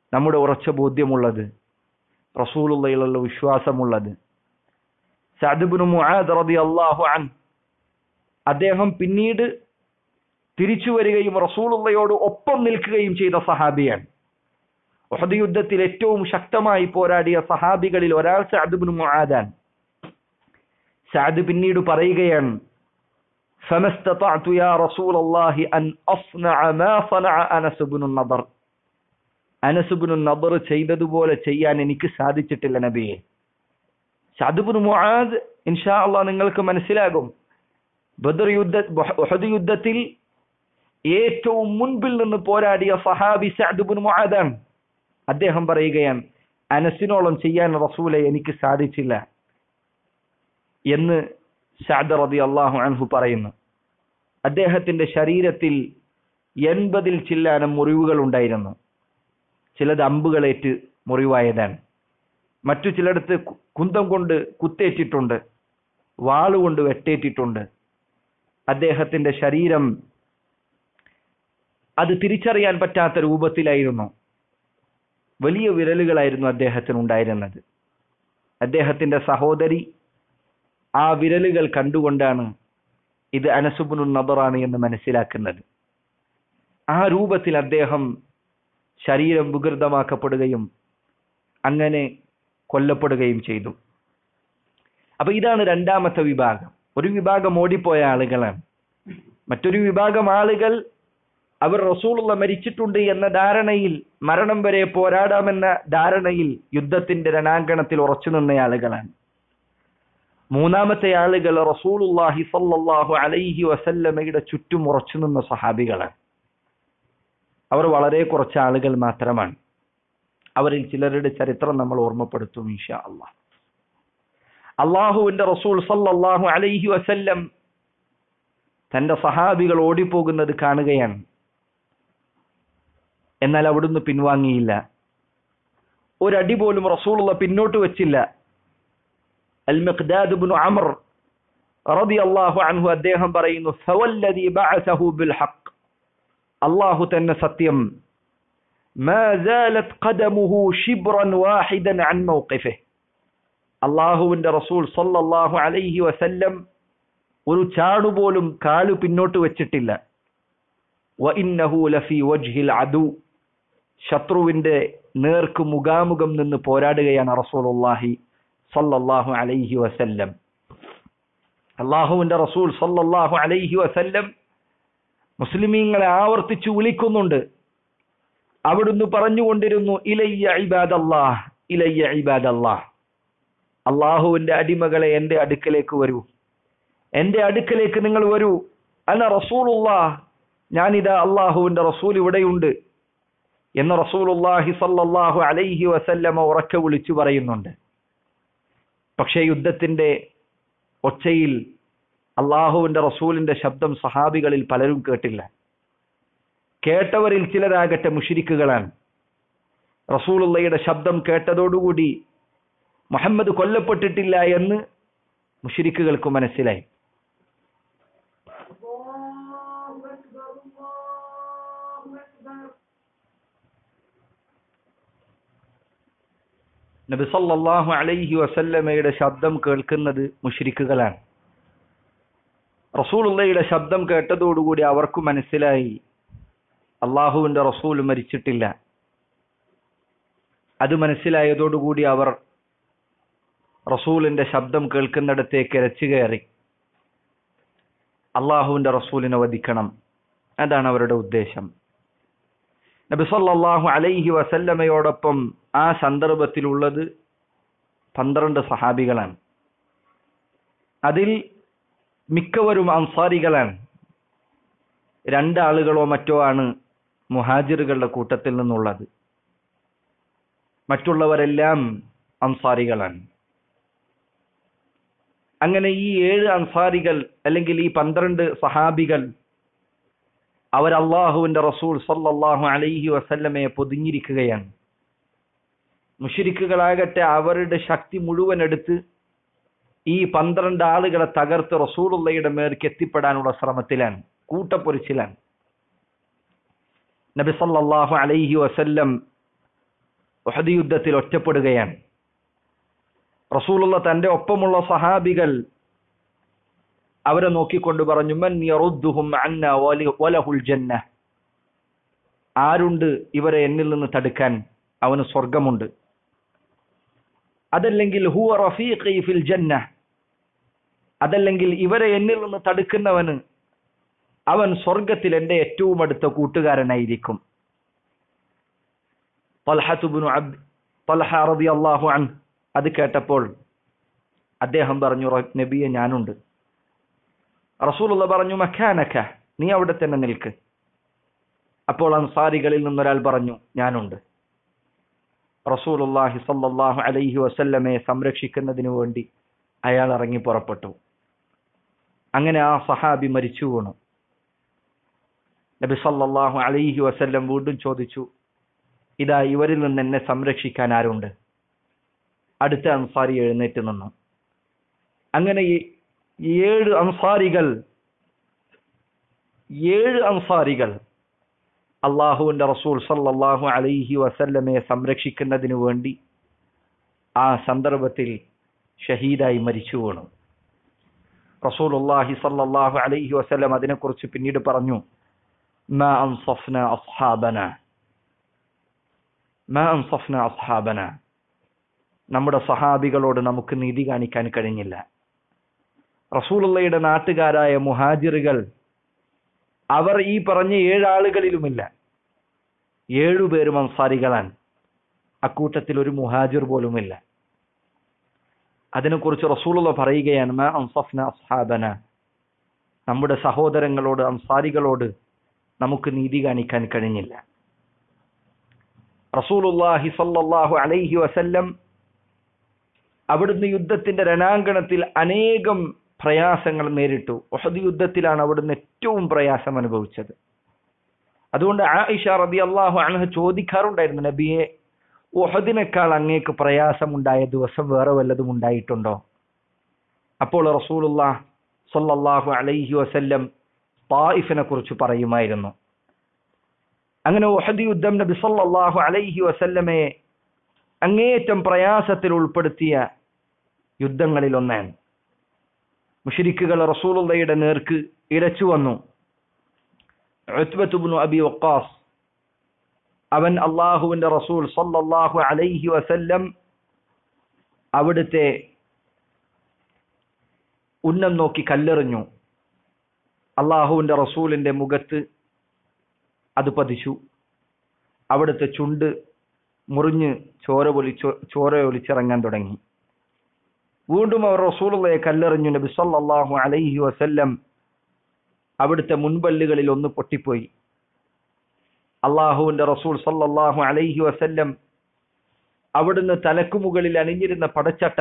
നമ്മുടെ ഉറച്ച ബോധ്യമുള്ളത് റസൂലുള്ളയിലുള്ള വിശ്വാസമുള്ളത് സഅദ്ബിനു മുആദ് റളിയല്ലാഹു അൻ അദ്ദേഹം പിന്നീട് തിരിച്ചു വരികയും റസൂലുള്ളയോട് ഒപ്പം നിൽക്കുകയും ചെയ്ത സഹാബിയാണ് ഉഹദ് യുദ്ധത്തിൽ ഏറ്റവും ശക്തമായി പോരാടിയ സഹാബികളിൽ ഒരാൾ സഅദ്ബിനു മുആദാൻ സഅദ് പിന്നീട് പറയുകയാണ് فما استطعت يا رسول الله أن أصنع ما صنع أنس بن النضر അനസ് ബിൻ നദർ ചെയ്തതുപോലെ ചെയ്യാൻ എനിക്ക് സാധിച്ചിട്ടില്ല നബിയെ സഅദ്ബിൻ മുആദ് ഇൻഷാ അള്ളാഹ് നിങ്ങൾക്ക് മനസ്സിലാകും ബദർ യുദ്ധ ഉഹദ് യുദ്ധത്തിൽ ഏറ്റവും മുൻപിൽ നിന്ന് പോരാടിയ സഹാബി സഅദ്ബിൻ മുആദാണ് അദ്ദേഹം പറയുകയാണ് അനസിനോളം ചെയ്യാൻ റസൂലെ എനിക്ക് സാധിച്ചില്ല എന്ന് സഅദ് റതി അള്ളാഹു അൻഹു പറയുന്നു അദ്ദേഹത്തിന്റെ ശരീരത്തിൽ എൺപതിൽ ചില്ലാനം മുറിവുകൾ ഉണ്ടായിരുന്നു ചിലത് അമ്പുകളേറ്റ് മുറിവായതാണ് മറ്റു ചിലയിടത്ത് കു- കുന്തം കൊണ്ട് കുത്തേറ്റിട്ടുണ്ട് വാളുകൊണ്ട് വെട്ടേറ്റിട്ടുണ്ട് അദ്ദേഹത്തിന്റെ ശരീരം അത് തിരിച്ചറിയാൻ പറ്റാത്ത രൂപത്തിലായിരുന്നു വലിയ വിരലുകളായിരുന്നു അദ്ദേഹത്തിന് ഉണ്ടായിരുന്നത് അദ്ദേഹത്തിന്റെ സഹോദരി ആ വിരലുകൾ കണ്ടുകൊണ്ടാണ് ഇത് അനസുബുനു നദറാണ് എന്ന് മനസ്സിലാക്കുന്നത് ആ രൂപത്തിൽ അദ്ദേഹം ശരീരം വികൃതമാക്കപ്പെടുകയും അങ്ങനെ കൊല്ലപ്പെടുകയും ചെയ്തു അപ്പൊ ഇതാണ് രണ്ടാമത്തെ വിഭാഗം ഒരു വിഭാഗം ഓടിപ്പോയ ആളുകളാണ് മറ്റൊരു വിഭാഗം ആളുകൾ അവർ റസൂലുള്ള മരിച്ചിട്ടുണ്ട് എന്ന ധാരണയിൽ മരണം വരെ പോരാടാമെന്ന ധാരണയിൽ യുദ്ധത്തിന്റെ രണാങ്കണത്തിൽ ഉറച്ചു നിന്ന ആളുകളാണ് മൂന്നാമത്തെ ആളുകൾ റസൂലുള്ളാഹി സല്ലല്ലാഹു അലൈഹി വസല്ലമയുടെ ചുറ്റും ഉറച്ചു നിന്ന സഹാബികളാണ് അവർ വളരെ കുറച്ച് ആളുകൾ മാത്രമാണ് അവരിൽ ചിലരുടെ ചരിത്രം നമ്മൾ ഓർമ്മപ്പെടുത്തും ഇൻഷാ അള്ളാഹ് അള്ളാഹുവിന്റെ റസൂൽ സല്ലല്ലാഹു അലൈഹി വസല്ലം തന്റെ സഹാബികൾ ഓടിപ്പോകുന്നത് കാണുകയാണ് എന്നാൽ അവിടുന്ന് പിൻവാങ്ങിയില്ല ഒരടി പോലും റസൂലുള്ള പിന്നോട്ട് വെച്ചില്ല അൽ മിഖ്ദാദ് ഇബ്നു അമർ റളിയല്ലാഹു അൻഹു അദ്ദേഹം പറയുന്നു ഫവല്ലദി ബഅസഹു ബിൽ ഹഖ് അല്ലാഹു തന്നെ സത്യം ما زالت قدمه شبرا واحدا عن موقفه അള്ളാഹുവിന്റെ റസൂൽ സല്ലല്ലാഹു അലൈഹി വസല്ലം ഒരു ചാടുപോലും കാലു പിന്നോട്ട് വെച്ചിട്ടില്ല വഇന്നഹു ലഫി വജ്ഹിൽ അദു ശത്രുവിന്റെ നേർക്ക് മുഖാമുഖം നിന്ന് പോരാടുകയാണ് റസൂലുള്ളാഹി സല്ലല്ലാഹു അലൈഹി വസല്ലം അള്ളാഹുവിന്റെ റസൂൽ സല്ലല്ലാഹു അലൈഹി വസല്ലം മുസ്ലിമീങ്ങളെ ആവർത്തിച്ചു വിളിക്കുന്നുണ്ട് അവിടുന്ന് പറഞ്ഞുകൊണ്ടിരുന്നു ഇലയ്യ ഇബാദല്ലാഹ് ഇലയ്യ ഇബാദല്ലാഹ് അള്ളാഹുവിന്റെ അടിമകളെ എന്റെ അടുക്കലേക്ക് വരൂ എന്റെ അടുക്കലേക്ക് നിങ്ങൾ വരൂ അന റസൂലുള്ളാഹ് ഞാനിതാ അള്ളാഹുവിന്റെ റസൂൽ ഇവിടെയുണ്ട് എന്ന് റസൂലുള്ളാഹി സല്ലല്ലാഹു അലൈഹി വസല്ലമ ഉറക്കെ വിളിച്ചു പറയുന്നുണ്ട് പക്ഷേ യുദ്ധത്തിന്റെ ഒച്ചയിൽ അള്ളാഹുവിന്റെ റസൂലിന്റെ ശബ്ദം സഹാബികളിൽ പലരും കേട്ടില്ല കേട്ടവരിൽ ചിലരാകട്ടെ മുഷിരിക്കുകളാണ് റസൂലുള്ളയുടെ ശബ്ദം കേട്ടതോടുകൂടി മുഹമ്മദ് കൊല്ലപ്പെട്ടിട്ടില്ല എന്ന് മുഷിരിക്കുകൾക്ക് മനസ്സിലായി നബി സല്ലല്ലാഹു അലൈഹി വസല്ലമയുടെ ശബ്ദം കേൾക്കുന്നത് മുഷിരിക്കുകളാണ് റസൂലുള്ളയുടെ ശബ്ദം കേട്ടതോടുകൂടി അവർക്ക് മനസ്സിലായി അള്ളാഹുവിന്റെ റസൂൽ മരിച്ചിട്ടില്ല അത് മനസ്സിലായതോടുകൂടി അവർ റസൂലിന്റെ ശബ്ദം കേൾക്കുന്നിടത്തേക്ക് രച്ചു കയറി അള്ളാഹുവിന്റെ റസൂലിനെ വധിക്കണം അതാണ് അവരുടെ ഉദ്ദേശം നബി സല്ലല്ലാഹു അലൈഹി വസല്ലമയോടൊപ്പം ആ സന്ദർഭത്തിലുള്ളത് പന്ത്രണ്ട് സഹാബികളാണ് അതിൽ മിക്കവരും അൻസാരികളാണ് രണ്ടാളുകളോ മറ്റോ ആണ് മുഹാജിറുകളുടെ കൂട്ടത്തിൽ നിന്നുള്ളത് മറ്റുള്ളവരെല്ലാം അൻസാരികളാണ് അങ്ങനെ ഈ ഏഴ് അൻസാരികൾ അല്ലെങ്കിൽ ഈ പന്ത്രണ്ട് സഹാബികൾ അവർ അള്ളാഹുവിന്റെ റസൂൽ സല്ലല്ലാഹു അലൈഹി വസല്ലമയെ പൊതിഞ്ഞിരിക്കുകയാണ് മുഷിരിക്കുകളാകട്ടെ അവരുടെ ശക്തി മുഴുവൻ എടുത്ത് ഈ പന്ത്രണ്ട് ആളുകളെ തകർത്ത് റസൂലുള്ളയുടെ മേർക്ക് എത്തിപ്പെടാനുള്ള ശ്രമത്തിലാണ് കൂട്ടപ്പൊരിച്ചിലാണ് നബി സല്ലല്ലാഹു അലൈഹി വസല്ലം ഉഹദ് യുദ്ധത്തിൽ ഒറ്റപ്പെടുകയാണ് റസൂലുള്ള തന്റെ ഒപ്പമുള്ള സഹാബികൾ അവരെ നോക്കിക്കൊണ്ട് പറഞ്ഞു മൻ യറുദ്ദുഹും അന്ന വലി- വലഹുൽ ജന്ന ആരുണ്ട് ഇവരെ എന്നിൽ നിന്ന് തടുക്കാൻ അവന് സ്വർഗമുണ്ട് അതല്ലെങ്കിൽ ഹുവ റഫീഖി ഫിൽ ജന്ന അതല്ലെങ്കിൽ ഇവരെ എന്നിൽ നിന്ന് തടുക്കുന്നവന് അവൻ സ്വർഗത്തിൽ എന്റെ ഏറ്റവും അടുത്ത കൂട്ടുകാരനായിരിക്കും തൽഹത്ത് ഇബ്നു അബ്ദ് തൽഹ റളിയല്ലാഹു അൻഹു അത് കേട്ടപ്പോൾ അദ്ദേഹം പറഞ്ഞു "റ- നബിയെ ഞാനുണ്ട് റസൂലുള്ള പറഞ്ഞു മഖാനക നീ അവിടെ തന്നെ നിൽക്ക് അപ്പോൾ അൻസാരികളിൽ നിന്നൊരാൾ പറഞ്ഞു ഞാനുണ്ട് റസൂലുള്ളാഹി സല്ലല്ലാഹു അലൈഹി വസല്ലമയെ സംരക്ഷിക്കുന്നതിന് വേണ്ടി അയാൾ ഇറങ്ങി പുറപ്പെട്ടു അങ്ങനെ ആ സഹാബി മരിച്ചു വീണു നബി സല്ലല്ലാഹു അലൈഹി വസല്ലം വീണ്ടും ചോദിച്ചു ഇതാ ഇവരിൽ നിന്ന് എന്നെ സംരക്ഷിക്കാൻ ആരുണ്ട് അടുത്ത അൻസാരി എഴുന്നേറ്റ് നിന്നു അങ്ങനെ ഈ ഏഴ് അൻസാരികൾ ഏഴ് അൻസാരികൾ അള്ളാഹുവിന്റെ റസൂൽ സല്ലല്ലാഹു അലൈഹി വസല്ലമയെ സംരക്ഷിക്കുന്നതിന് വേണ്ടി ആ സന്ദർഭത്തിൽ ഷഹീദായി മരിച്ചു വീണു റസൂലുള്ളാഹി സല്ലല്ലാഹു അലൈഹി വസല്ലം അതിനെക്കുറിച്ച് പിന്നീട് പറഞ്ഞു മാ അൻസഫ്ന അസ്ഹാബന മാ അൻസഫ്ന അസ്ഹാബന നമ്മുടെ സഹാബികളോട് നമുക്ക് നീതി കാണിക്കാൻ കഴിഞ്ഞില്ല റസൂലുള്ളയുടെ നാട്ടുകാരായ മുഹാജിറുകൾ അവർ ഈ പറഞ്ഞ ഏഴാളുകളിലുമില്ല ഏഴുപേരും അൻസാരികളാണ് അക്കൂട്ടത്തിൽ ഒരു മുഹാജിർ പോലുമില്ല അതിനെക്കുറിച്ച് റസൂലുള്ള പറയുകയാണ് മാ അൻസഫ്ന അസ്ഹാബന നമ്മുടെ സഹോദരങ്ങളോട് അൻസാരികളോട് നമുക്ക് നീതി കാണിക്കാൻ കഴിഞ്ഞില്ല റസൂലുള്ളാഹി സല്ലല്ലാഹു അലൈഹി വസല്ലം അവിടുന്ന് യുദ്ധത്തിന്റെ രണാങ്കണത്തിൽ അനേകം പ്രയാസങ്ങൾ നേരിട്ടു ഒഹദ് യുദ്ധത്തിലാണ് അവിടുന്ന് ഏറ്റവും പ്രയാസം അനുഭവിച്ചത് അതുകൊണ്ട് ആയിഷ റബി അള്ളാഹു അൻഹ ചോദിക്കാറുണ്ടായിരുന്നു നബിയെ ഒഹദിനേക്കാൾ അങ്ങേക്ക് പ്രയാസമുണ്ടായ ദിവസം വേറെ വല്ലതും ഉണ്ടായിട്ടുണ്ടോ അപ്പോൾ റസൂലുള്ള സല്ലല്ലാഹു അലൈഹി വസല്ലം തായിഫിനെ കുറിച്ച് പറയുമായിരുന്നു അങ്ങനെ ഒഹദ് യുദ്ധം നബി സല്ലല്ലാഹു അലൈഹി വസല്ലമയെ അങ്ങേയറ്റം പ്രയാസത്തിൽ ഉൾപ്പെടുത്തിയ യുദ്ധങ്ങളിൽ ഒന്നാണ് മുഷരിക്കുകൾ റസൂലുള്ളയുടെ നേർക്ക് ഇരച്ചു വന്നു ഉത്ബത്തുബ്നു അബി വക്കാസ് അവൻ അള്ളാഹുവിന്റെ റസൂൽ സല്ലല്ലാഹു അലൈഹി വസല്ലം അവിടുത്തെ ഉന്നം നോക്കി കല്ലെറിഞ്ഞു അള്ളാഹുവിന്റെ റസൂലിന്റെ മുഖത്ത് അത് പതിച്ചു അവിടുത്തെ ചുണ്ട് മുറിഞ്ഞ് ചോര പൊലിച്ചോ ചോര ഒലിച്ചിറങ്ങാൻ തുടങ്ങി വീണ്ടും അവർ റസൂലുള്ളയെ കല്ലെറിഞ്ഞു നബി സല്ലല്ലാഹു അലൈഹി വസല്ലം അവിടുത്തെ മുൻപല്ലുകളിൽ ഒന്ന് പൊട്ടിപ്പോയി അള്ളാഹുവിന്റെ റസൂൽ സല്ലല്ലാഹു അലൈഹി വസല്ലം അവിടുന്ന് തലക്കുമുകളിൽ അണിഞ്ഞിരുന്ന പടച്ചട്ട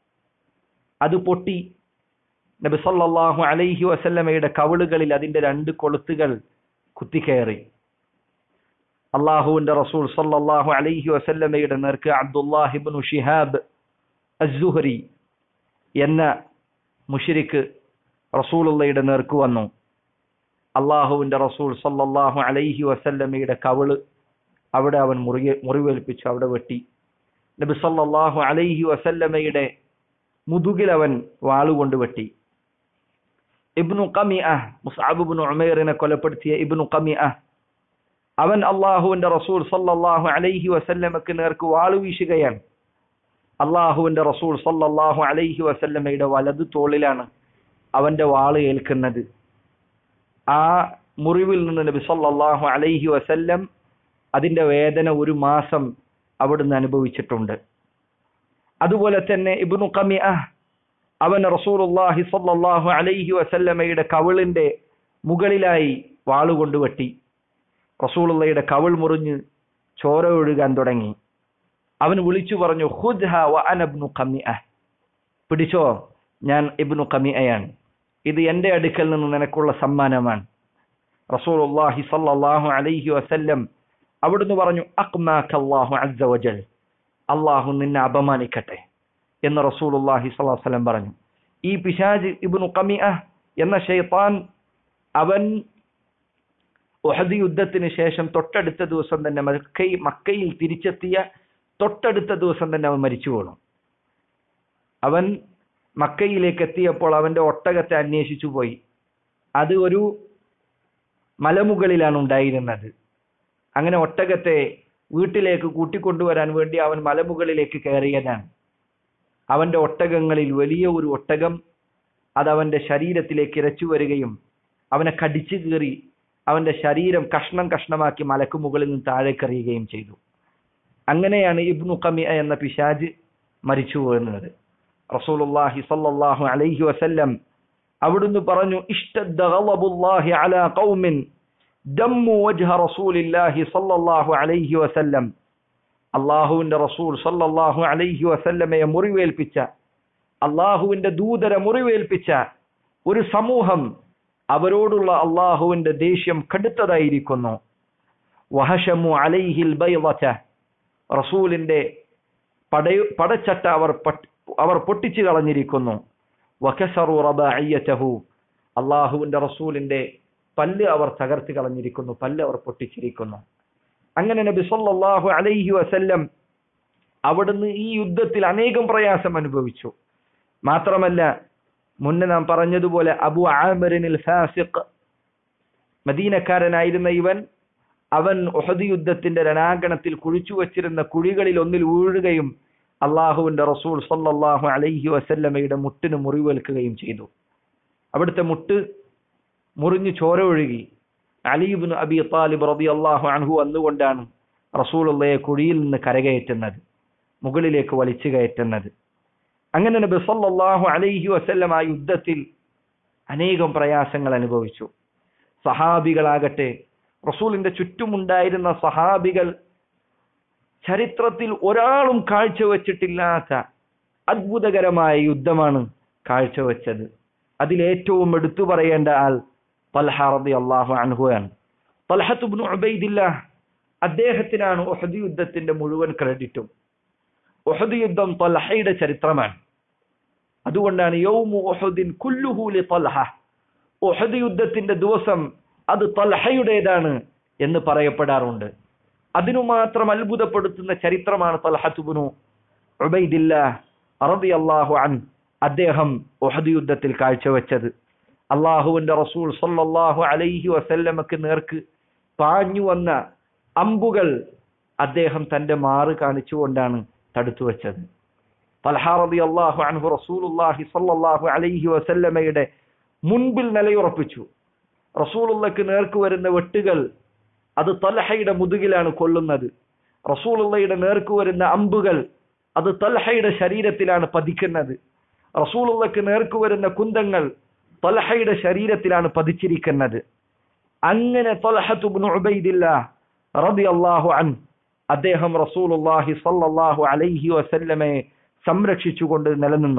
അത് പൊട്ടി നബി സല്ലല്ലാഹു അലൈഹി വസല്ലമയുടെ കവിളുകളിൽ അതിന്റെ രണ്ട് കൊളുത്തുകൾ കുത്തിക്കയറി അള്ളാഹുവിന്റെ റസൂൽ സല്ലല്ലാഹു അലൈഹി വസല്ലമയുടെ നേർക്ക് അബ്ദുല്ലാഹിബ്നു ഷിഹാബ് അസ്സുഹരി എന്ന മുഷിരിക്ക് റസൂലുള്ളയുടെ നേർക്ക് വന്നു അള്ളാഹുവിന്റെ റസൂൽ സല്ലല്ലാഹു അലൈഹി വസല്ലമയുടെ കവിള് അവിടെ അവൻ മുറിയെ മുറിവേൽപ്പിച്ചു അവിടെ വെട്ടി നബി സല്ലല്ലാഹു അലൈഹി വസല്ലമയുടെ മുതുകിൽ അവൻ വാളുകൊണ്ട് വെട്ടി ഇബ്നു ഖമിഅ മുസ്അബ് ഇബ്നു ഉമൈറിനെ കൊലപ്പെടുത്തിയ ഇബ്നു ഖമിഅ അവൻ അള്ളാഹുവിന്റെ റസൂൽ സല്ലല്ലാഹു അലൈഹി വസല്ലമക്ക് നേർക്ക് വാളു വീശുകയാണ് അള്ളാഹുവിന്റെ റസൂൽ സല്ലല്ലാഹു അലൈഹി വസല്ലമയുടെ വലതു തോളിലാണ് അവന്റെ വാള് ഏൽക്കുന്നത് ആ മുറിവിൽ നിന്ന് നബി സല്ലല്ലാഹു അലൈഹി വസല്ലം അതിന്റെ വേദന ഒരു മാസം അവിടുന്ന് അനുഭവിച്ചിട്ടുണ്ട് അതുപോലെ തന്നെ ഇബ്നു ഖമിഅ അവൻ റസൂലുള്ളാഹി സല്ലല്ലാഹു അലൈഹി വസല്ലമയുടെ കവിളിന്റെ മുകളിലായി വാളുകൊണ്ട് വെട്ടി റസൂലുള്ളയുടെ കവിൾ മുറിഞ്ഞ് ചോര ഒഴുകാൻ തുടങ്ങി അവൻ വിളിച്ചു പറഞ്ഞു ഖുദ്ഹ വ അന ഇബ്നു ഖമിഅ പിടിച്ചോ ഞാൻ ഇബ്നു ഖമിഅയാണ് ഇത് എന്റെ അടുക്കൽ നിന്ന് നിനക്കുള്ള സമ്മാനമാണ് റസൂലുള്ളാഹി സല്ലല്ലാഹു അലൈഹി വസല്ലം അവിടുന്ന് പറഞ്ഞു അഖ്മാക്കല്ലാഹു അസ്സ വജൽ അള്ളാഹു നിന്നെ അപമാനിക്കട്ടെ എന്ന് റസൂലുള്ളാഹി സ്വല്ലല്ലാഹു അലൈഹി വസല്ലം പറഞ്ഞു ഈ പിശാജ് ഇബ്നു ഖമിഅ എന്ന ഷൈത്താൻ അവൻ ഉഹദ് യുദ്ധത്തിന് ശേഷം തൊട്ടടുത്ത ദിവസം തന്നെ മക്കയിൽ മക്കയിൽ തിരിച്ചെത്തിയ തൊട്ടടുത്ത ദിവസം തന്നെ അവൻ മരിച്ചു വീണു അവൻ മക്കയിലേക്ക് എത്തിയപ്പോൾ അവന്റെ ഒട്ടകത്തെ അന്വേഷിച്ചു പോയി അത് ഒരു മലമുകളിലാണ് ഉണ്ടായിരുന്നത് അങ്ങനെ ഒട്ടകത്തെ വീട്ടിലേക്ക് കൂട്ടിക്കൊണ്ടുവരാൻ വേണ്ടി അവൻ മലമുകളിലേക്ക് കയറിയതാണ് അവന്റെ ഒട്ടകങ്ങളിൽ വലിയ ഒരു ഒട്ടകം അത് അവന്റെ ശരീരത്തിലേക്ക് ഇരച്ചു വരികയും അവനെ കടിച്ചു കീറി അവന്റെ ശരീരം കഷ്ണം കഷ്ണമാക്കി മലക്ക് മുകളിൽ നിന്ന് താഴേക്കെറിയുകയും ചെയ്തു അങ്ങനെയാണ് ഇബ്നു കമിയ എന്ന പിശാജ് മരിച്ചു വീഴുന്നത് റസൂലുള്ളാഹി സല്ലല്ലാഹു അലൈഹി വസല്ലം അവിടുന്ന് പറഞ്ഞു ഇഷ്ടദ്ദ ഗളബുല്ലാഹി അലാ ഖൗമിൻ ദമ്മു വജ്ഹ റസൂലില്ലാഹി സല്ലല്ലാഹു അലൈഹി വസല്ലം അള്ളാഹുവിന്റെ റസൂൽ സല്ലല്ലാഹു അലൈഹി വസല്ലമയെ മുറിവേൽപ്പിച്ച അള്ളാഹുവിന്റെ ദൂതരെ മുറിവേൽപ്പിച്ച ഒരു സമൂഹം അവരോടുള്ള അള്ളാഹുവിന്റെ ദേഷ്യം കടുത്തതായിരിക്കുന്നു വഹഷമു അലൈഹിൽ ബൈളത റസൂലിന്റെ പടയു പടച്ചട്ട അവർ പട്ട്- അവർ പൊട്ടിച്ചു കളഞ്ഞിരിക്കുന്നു വകസറു റബഅയ്യതഹു അള്ളാഹുവിന്റെ റസൂലിന്റെ പല്ല് അവർ തകർത്ത് കളഞ്ഞിരിക്കുന്നു പല്ല് അവർ പൊട്ടിച്ചിരിക്കുന്നു അങ്ങനെ നബി സല്ലല്ലാഹു അലൈഹി വസല്ലം അവിടുന്ന് ഈ യുദ്ധത്തിൽ അനേകം പ്രയാസം അനുഭവിച്ചു മാത്രമല്ല മുന്നേ നാം പറഞ്ഞതുപോലെ അബു ആമിറിനിൽ ഫാസിഖ് മദീനക്കാരനായിരുന്ന ഇവൻ അവൻ ഉഹദ് യുദ്ധത്തിന്റെ രണാങ്കണത്തിൽ കുഴിച്ചു വച്ചിരുന്ന കുഴികളിൽ ഒന്നിൽ വീഴുകയും അള്ളാഹുവിന്റെ റസൂൽ സല്ലല്ലാഹു അലൈഹി വസല്ലമയുടെ മുട്ടിന് മുറിവേൽക്കുകയും ചെയ്തു അവിടുത്തെ മുട്ട് മുറിഞ്ഞു ചോര ഒഴുകി അലീബിന് അബി താലിബ് റബി അള്ളാഹു അൻഹു വന്നുകൊണ്ടാണ് റസൂലുള്ളയെ കുഴിയിൽ നിന്ന് കരകയറ്റുന്നത് മുകളിലേക്ക് വലിച്ചു കയറ്റുന്നത് അങ്ങനെ നബി സല്ലല്ലാഹു അലൈഹി വസല്ലം ആ യുദ്ധത്തിൽ അനേകം പ്രയാസങ്ങൾ അനുഭവിച്ചു സഹാബികളാകട്ടെ റസൂലിന്റെ ചുറ്റുമുണ്ടായിരുന്ന സഹാബികൾ ചരിത്രത്തിൽ ഒരാളും കാഴ്ചവെച്ചിട്ടില്ലാത്ത അത്ഭുതകരമായ യുദ്ധമാണ് കാഴ്ചവെച്ചത് അതിലേറ്റവും എടുത്തു പറയേണ്ട ആൾ തൽഹ റബി അള്ളാഹു അൻഹുവാണ് തൽഹത്തുബ്നു ഉബൈദില്ല അദ്ദേഹത്തിനാണ് ഒഹദ് യുദ്ധത്തിന്റെ മുഴുവൻ ക്രെഡിറ്റും ഒഹദ് യുദ്ധം തൽഹയുടെ ചരിത്രമാണ് അതുകൊണ്ടാണ് യൗമു ഒഹദിൻ കുല്ലുഹൂലി തൽഹ ഒഹദ് യുദ്ധത്തിന്റെ ദിവസം അത് തൽഹയുടേതാണ് എന്ന് പറയപ്പെടാറുണ്ട് അതിനു മാത്രം അത്ഭുതപ്പെടുത്തുന്ന ചരിത്രമാണ് തൽഹത്തുബിനു ഉബൈദില്ല അറബി അള്ളാഹു അൻ അദ്ദേഹം ഒഹദ് യുദ്ധത്തിൽ കാഴ്ചവെച്ചത് അള്ളാഹുവിന്റെ റസൂൽ സല്ലല്ലാഹു അലൈഹി വസല്ലമക്ക് നേർക്ക് പാഞ്ഞു വന്ന അമ്പുകൾ അദ്ദേഹം തന്റെ മാറ് കാണിച്ചുകൊണ്ടാണ് തടുത്തു വെച്ചത് റബി അള്ളാഹു അൻഹു റസൂലുല്ലാഹി സല്ലല്ലാഹു അലൈഹി വസല്ലമയുടെ മുൻപിൽ നിലയുറപ്പിച്ചു റസൂലുള്ളക്ക് നേർക്ക് വരുന്ന വെട്ടുകൾ അത് തൽഹയുടെ മുതുകിലാണ് കൊള്ളുന്നത് റസൂലുള്ളയുടെ നേർക്ക് വരുന്ന അമ്പുകൾ അത് തൽഹയുടെ ശരീരത്തിലാണ് പതിക്കുന്നത് റസൂലുള്ളക്ക് നേർക്ക് വരുന്ന കുന്തങ്ങൾ തൽഹയുടെ ശരീരത്തിലാണ് പതിച്ചിരിക്കുന്നത് അങ്ങനെ തൽഹത്തുബ്നു ഉബൈദില്ല റളിയല്ലാഹു അൻ അദ്ദേഹം റസൂലുള്ളാഹി സ്വല്ലല്ലാഹു അലൈഹി വസല്ലമയെ സംരക്ഷിച്ചുകൊണ്ട് നിലനിന്നു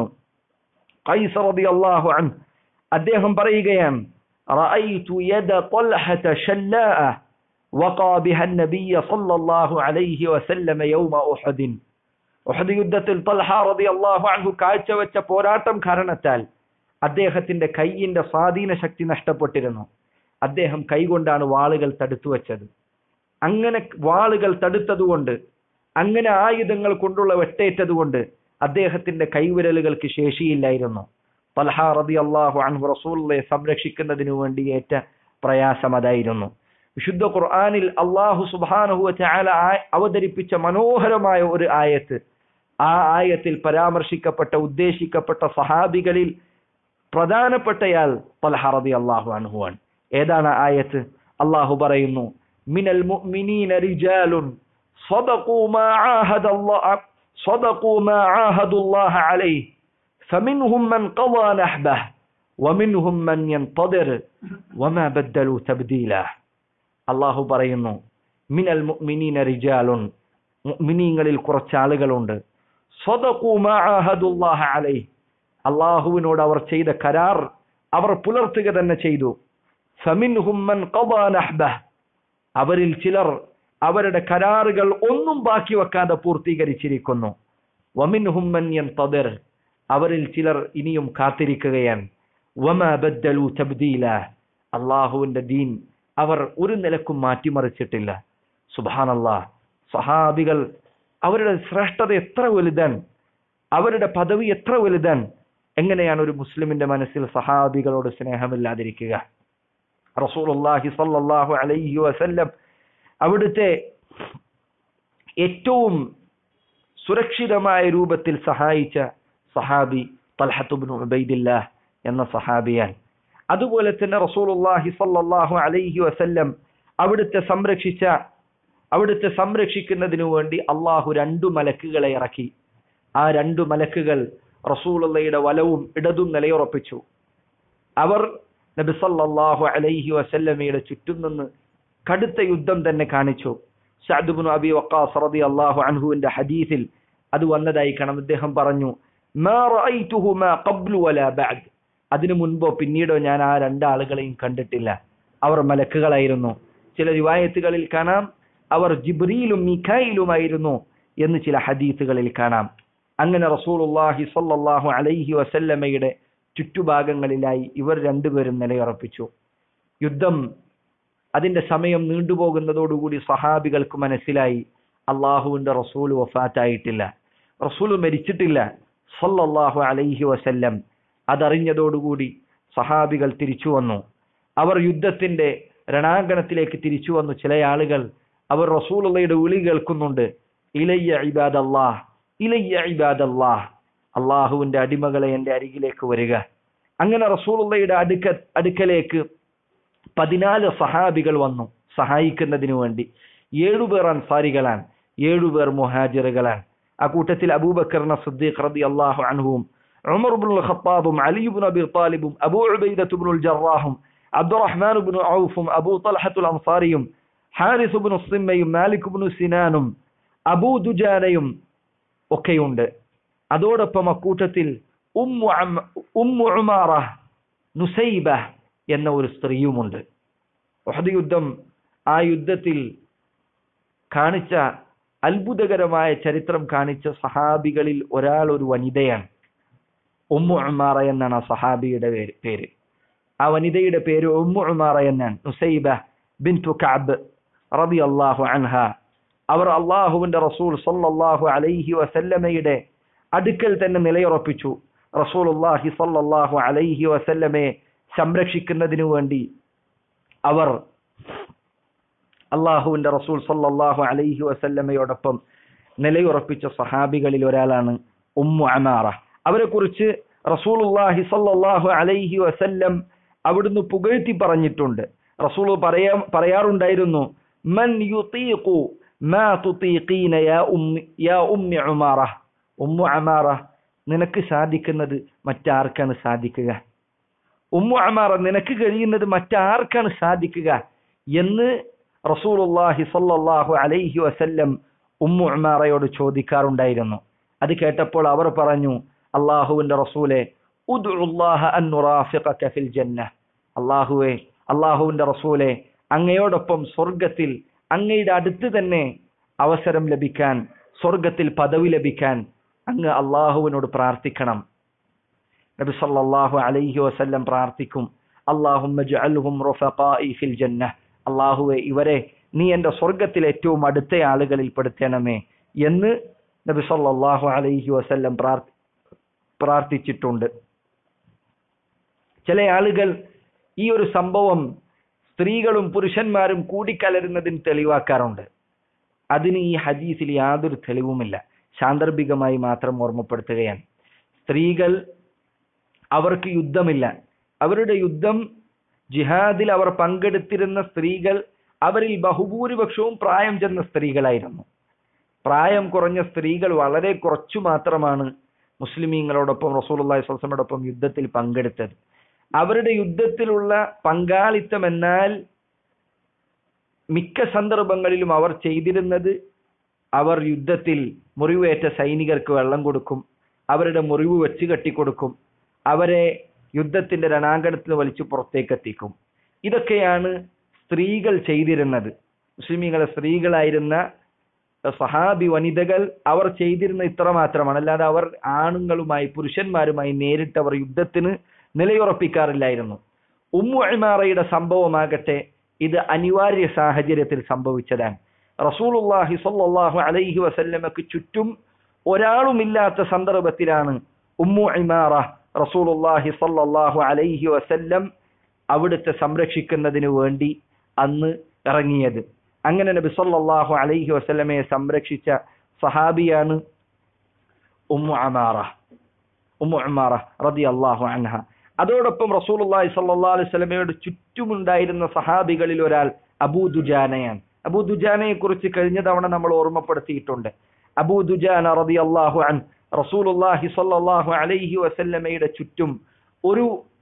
ഖൈസ് റളിയല്ലാഹു അൻ അദ്ദേഹം പറയുകയാണ് റഅയ്തു യദ طلحة شلاء وقى بها النبي صلى الله عليه وسلم يوم أحد ഉഹദ് യുദ്ധത്തിൽ തൽഹ റളിയല്ലാഹു അൻഹു കാഴ്ചവെച്ച പോരാട്ടം കാരണത്താൽ അദ്ദേഹത്തിന്റെ കൈയിന്റെ സ്വാധീന ശക്തി നഷ്ടപ്പെട്ടിരുന്നു അദ്ദേഹം കൈകൊണ്ടാണ് വാളുകൾ തടുത്തു വെച്ചത് അങ്ങനെ വാളുകൾ തടുത്തതുകൊണ്ട് അങ്ങനെ ആയുധങ്ങൾ കൊണ്ടുള്ള വെട്ടേറ്റതുകൊണ്ട് അദ്ദേഹത്തിന്റെ കൈവിരലുകൾക്ക് ശേഷിയില്ലായിരുന്നു തൽഹ റബി അള്ളാഹു അൻഹു റസൂലിനെ സംരക്ഷിക്കുന്നതിനു വേണ്ടി ഏറ്റ പ്രയാസം അതായിരുന്നു വിശുദ്ധ ഖുർആാനിൽ അള്ളാഹു സുബാനഹു ചാല അവതരിപ്പിച്ച മനോഹരമായ ഒരു ആയത്ത് ആ ആയത്തിൽ പരാമർശിക്കപ്പെട്ട ഉദ്ദേശിക്കപ്പെട്ട സഹാബികളിൽ പ്രധാനപ്പെട്ടയാൾ തൽഹ റബി അള്ളാഹു അൻഹുവാണ് ഏതാണ് ആ ആയത്ത് അള്ളാഹു പറയുന്നു മിനൽ മുഅ്മിനീന റിജാലുൻ صدقوا ما عاهد الله صدقوا ما عاهدوا الله عليه فمنهم من قضى نحبه ومنهم من ينتظر وما بدلوا تبديلا അള്ളാഹു പറയുന്നു മിനൽ മുഅ്മിനീന റിജാലുൻ മുഅ്മിനീങ്ങളിൽ കുറച്ച് ആളുകളുണ്ട് സ്വദഖു മാ ആഹദുല്ലാഹ അലൈഹി അള്ളാഹുവിനോട് അവർ ചെയ്ത കരാർ അവർ പുലർത്തുക തന്നെ ചെയ്തു ഫമിൻഹും മൻ ഖദാ നഹ്ബഹ് അവരിൽ ചിലർ അവരുടെ കരാറുകൾ ഒന്നും ബാക്കി വെക്കാതെ പൂർത്തീകരിച്ചിരിക്കുന്നു വമിൻഹും മൻ യൻതദിർ അവരിൽ ചിലർ ഇനിയും കാത്തിരിക്കുകയാണ് വമാ ബദ്ദലു തബ്ദീല അള്ളാഹുവിന്റെ ദീൻ അവർ ഒരു നിലക്കും മാറ്റിമറിച്ചിട്ടില്ല സുബാനല്ലാ സഹാബികൾ അവരുടെ ശ്രേഷ്ഠത എത്ര വലുതാണ് അവരുടെ പദവി എത്ര വലുതാണ് എങ്ങനെയാണ് ഒരു മുസ്ലിമിന്റെ മനസ്സിൽ സഹാബികളോട് സ്നേഹമില്ലാതിരിക്കുക റസൂലുള്ളാഹി സ്വല്ലല്ലാഹു അലൈഹി വസല്ലം അവിടുത്തെ ഏറ്റവും സുരക്ഷിതമായ രൂപത്തിൽ സഹായിച്ച സഹാബി തൽഹത്തുബ്നു ഉബൈദില്ലാഹ് എന്ന സഹാബിയാൻ അതുപോലെ തന്നെ റസൂലുള്ളാഹി സ്വല്ലല്ലാഹു അലൈഹി വസല്ലം അവിടുത്തെ സംരക്ഷിച്ച അവിടുത്തെ സംരക്ഷിക്കുന്നതിനു വേണ്ടി അള്ളാഹു രണ്ടു മലക്കുകളെ ഇറക്കി ആ രണ്ടു മലക്കുകൾ റസൂലുള്ളയുടെ വലവും ഇടതും നിലയുറപ്പിച്ചു അവർ നബി സല്ലല്ലാഹു അലൈഹി വസല്ലമയുടെ ചുറ്റും നിന്ന് കടുത്ത യുദ്ധം തന്നെ കാണിച്ചു സഅദ്ബിൻ അബി വഖാസ് റളിയല്ലാഹു അൻഹുവിന്റെ ഹദീസിൽ അത് വന്നതായി കാണാം അദ്ദേഹം പറഞ്ഞു മാ റഅയ്തുഹു മാ ഖബ്ലു വലാ ബഅദ് അതിനു മുൻപോ പിന്നീടോ ഞാൻ ആ രണ്ടാളുകളെയും കണ്ടിട്ടില്ല അവർ മലക്കുകളായിരുന്നു ചില റിവായത്തുകളിൽ കാണാം അവർ ജിബ്രീലും മിഖായിലുമായിരുന്നു എന്ന് ചില ഹദീസുകളിൽ കാണാം അങ്ങനെ റസൂലുള്ളാഹി സ്വല്ലല്ലാഹു അലൈഹി വസല്ലമയുടെ ചുറ്റുഭാഗങ്ങളിലായി ഇവർ രണ്ടുപേരും നിലയുറപ്പിച്ചു യുദ്ധം അതിന്റെ സമയം നീണ്ടുപോകുന്നതോടുകൂടി സഹാബികൾക്ക് മനസ്സിലായി അള്ളാഹുവിന്റെ റസൂൽ വഫാത്തായിട്ടില്ല റസൂൽ മരിച്ചിട്ടില്ല സല്ലല്ലാഹു അലൈഹി വസല്ലം അതറിഞ്ഞതോടുകൂടി സഹാബികൾ തിരിച്ചു വന്നു അവർ യുദ്ധത്തിന്റെ രണാങ്കണത്തിലേക്ക് തിരിച്ചു വന്നു ചില ആളുകൾ അവർ റസൂലുള്ളയുടെ വിളി കേൾക്കുന്നുണ്ട് ഇലയ്യ ഇബാദല്ലാഹ് ഇലയ്യ ഇബാദല്ലാഹ് അള്ളാഹുവിന്റെ അടിമകളെ എന്റെ അരികിലേക്ക് വരിക അങ്ങനെ റസൂലുള്ളയുടെ അടുക്ക അടുക്കലേക്ക് പതിനാല് സഹാബികൾ വന്നു സഹായിക്കുന്നതിനു വേണ്ടി ഏഴുപേർ അൻസാരികളാണ് ഏഴുപേർ മുഹാജിറുകളാണ് ആ കൂട്ടത്തിൽ അബൂബക്കറിന സിദ്ദീഖ് റതി അള്ളാഹു അൻഹുവും ഉമർ ബിൻ ഖത്താബും അലിബുൻ അബി താലിബും അബൂ ഉബൈദത്തുബിനുൽ ജറാഹും അബ്ദുറഹ്മാൻ ബിൻ ഔഫും അബൂ തൽഹത്തുൽ അൻസാരിയും ഹാരിസ് ബിൻ സിമ്മയും മാലിക് ബിൻ സിനാനും അബൂ ദുജാനയും ഒക്കെയുണ്ട് അതോടൊപ്പം അക്കൂട്ടത്തിൽ ഉമ്മു അം- ഉമ്മു ഉമാറ നുസൈബ എന്ന ഒരു സ്ത്രീയുമുണ്ട് ഉഹദ് യുദ്ധം ആ യുദ്ധത്തിൽ കാണിച്ച അത്ഭുതകരമായ ചരിത്രം കാണിച്ച സഹാബികളിൽ ഒരാൾ ഒരു വനിതയാണ് ഉമ്മു ഉമാറ എന്നാണ് ആ സഹാബിയുടെ പേര് പേര് ആ വനിതയുടെ പേര് ഉമ്മു ഉമാറ എന്നാണ് നുസൈബ ബിൻതു കഅബ് റളിയല്ലാഹു അൻഹ അവർ അള്ളാഹുവിന്റെ റസൂൽ സല്ലല്ലാഹു അലൈഹി വസല്ലമയുടെ അടുക്കൽ തന്നെ നിലയുറപ്പിച്ചു റസൂലുള്ളാഹി സല്ലല്ലാഹു അലൈഹി വസല്ലമയെ സംരക്ഷിക്കുന്നതിനു വേണ്ടി അവർ അള്ളാഹുവിന്റെ റസൂൽ സല്ലല്ലാഹു അലൈഹി വസല്ലമയോടൊപ്പം നിലയുറപ്പിച്ച സഹാബികളിൽ ഒരാളാണ് ഉമ്മു അമാറ അവരെ കുറിച്ച് റസൂലുള്ളാഹി സല്ലല്ലാഹു അലൈഹി വസല്ലം അവിടുന്ന് പുകഴ്ത്തി പറഞ്ഞിട്ടുണ്ട് റസൂൽ പറയാ പറയാറുണ്ടായിരുന്നു മൻ യുതീഖു മാ തുതീഖീന യാ ഉമ്മി യാ ഉമ്മി ഉമാറ ഉമ്മു അമാറ നിനക്ക് സാധിക്കുന്നത് മറ്റാർക്കാണ് സാധിക്കുക ഉമ്മു അമാറ നിനക്ക് കഴിയുന്നത് മറ്റാർക്കാണ് സാധിക്കുക എന്ന് റസൂലുള്ളാഹി സ്വല്ലല്ലാഹു അലൈഹി വസല്ലം ഉമ്മു ഉമാറയോട് ചോദിക്കാറുണ്ടായിരുന്നു അത് കേട്ടപ്പോൾ അവർ പറഞ്ഞു അള്ളാഹുവിന്റെ റസൂലെ ഉദ്ഉല്ലാഹ അൻ നുറാഫിഖക ഫിൽ ജന്ന അള്ളാഹുവെ അള്ളാഹുവിന്റെ റസൂലെ അങ്ങയോടൊപ്പം സ്വർഗത്തിൽ അങ്ങയുടെ അടുത്ത് തന്നെ അവസരം ലഭിക്കാൻ സ്വർഗത്തിൽ പദവി ലഭിക്കാൻ അങ്ങ് അള്ളാഹുവിനോട് പ്രാർത്ഥിക്കണം നബി സല്ലല്ലാഹു അലൈഹി വസല്ലം പ്രാർത്ഥിക്കും അല്ലാഹുമ്മ ജഅൽഹും റുഫഖാഇ ഫിൽ ജന്ന അല്ലാഹുവേ ഇവരെ നീ എൻ്റെ സ്വർഗത്തിൽ ഏറ്റവും അടുത്ത ആളുകളിൽ പെടുത്തണമേ എന്ന് നബി സല്ലല്ലാഹു അലൈഹി വസല്ലം പ്രാർത്ഥി പ്രാർത്ഥിച്ചിട്ടുണ്ട് ചില ആളുകൾ ഈ ഒരു സംഭവം സ്ത്രീകളും പുരുഷന്മാരും കൂടിക്കലരുന്നതിന് തെളിവാക്കാറുണ്ട് അതിന് ഈ ഹദീസിൽ യാതൊരു തെളിവുമില്ല സാന്ദർഭികമായി മാത്രം ഓർമ്മപ്പെടുത്തുകയാണ് സ്ത്രീകൾ അവർക്ക് യുദ്ധമില്ല അവരുടെ യുദ്ധം ജിഹാദിൽ അവർ പങ്കെടുത്തിരുന്ന സ്ത്രീകൾ അവരിൽ ബഹുഭൂരിപക്ഷവും പ്രായം ചെന്ന സ്ത്രീകളായിരുന്നു പ്രായം കുറഞ്ഞ സ്ത്രീകൾ വളരെ കുറച്ചു മാത്രമാണ് മുസ്ലിമീങ്ങളോടൊപ്പം റസൂലുള്ളാഹി സ്വലമോടൊപ്പം യുദ്ധത്തിൽ പങ്കെടുത്തത് അവരുടെ യുദ്ധത്തിലുള്ള പങ്കാളിത്തം എന്നാൽ മിക്ക സന്ദർഭങ്ങളിലും അവർ ചെയ്തിരുന്നത് അവർ യുദ്ധത്തിൽ മുറിവേറ്റ സൈനികർക്ക് വെള്ളം കൊടുക്കും അവരുടെ മുറിവ് വെച്ച് കെട്ടിക്കൊടുക്കും അവരെ യുദ്ധത്തിന്റെ രണാങ്കണത്തിൽ വലിച്ചു പുറത്തേക്ക് എത്തിക്കും ഇതൊക്കെയാണ് സ്ത്രീകൾ ചെയ്തിരുന്നത് മുസ്ലിമീങ്ങളെ സ്ത്രീകളായിരുന്ന സഹാബി വനിതകൾ അവർ ചെയ്തിരുന്ന ഇത്ര മാത്രമാണ് അല്ലാതെ അവർ ആണുങ്ങളുമായി പുരുഷന്മാരുമായി നേരിട്ട് അവർ യുദ്ധത്തിന് നിലയുറപ്പിക്കാറില്ലായിരുന്നു ഉമ്മു അമാറയുടെ സംഭവമാകട്ടെ ഇത് അനിവാര്യ സാഹചര്യത്തിൽ സംഭവിച്ചതാണ് റസൂലുള്ളാഹി സ്വല്ലല്ലാഹു അലൈഹി വസല്ലമക്ക് ചുറ്റും ഒരാളുമില്ലാത്ത സന്ദർഭത്തിലാണ് ഉമ്മു ഇമാറ റസൂലുള്ളാഹി സ്വല്ലല്ലാഹു അലൈഹി വസല്ലം അവിടുത്തെ സംരക്ഷിക്കുന്നതിന് വേണ്ടി അന്ന് ഇറങ്ങിയത് അങ്ങനെ നബി സല്ലല്ലാഹു അലൈഹി വസല്ലമയെ സംരക്ഷിച്ച സഹാബിയാണ് ഉമ്മു അമാറ ഉമ്മു അമാറ റളിയല്ലാഹു അൻഹ അതോടൊപ്പം റസൂലുള്ളാഹി സ്വല്ലല്ലാഹു അലൈഹി വസല്ലമയുടെ ചുറ്റുമുണ്ടായിരുന്ന സഹാബികളിൽ ഒരാൾ അബൂ ദുജാനയാണ് അബൂ ദുജാനയെ കുറിച്ച് കഴിഞ്ഞ തവണ നമ്മൾ ഓർമ്മപ്പെടുത്തിയിട്ടുണ്ട് അബൂ ദുജാന റളിയല്ലാഹു അൻ റസൂലുള്ളാഹി സ്വല്ലല്ലാഹു അലൈഹി വസല്ലമയുടെ ചുറ്റും ഒരു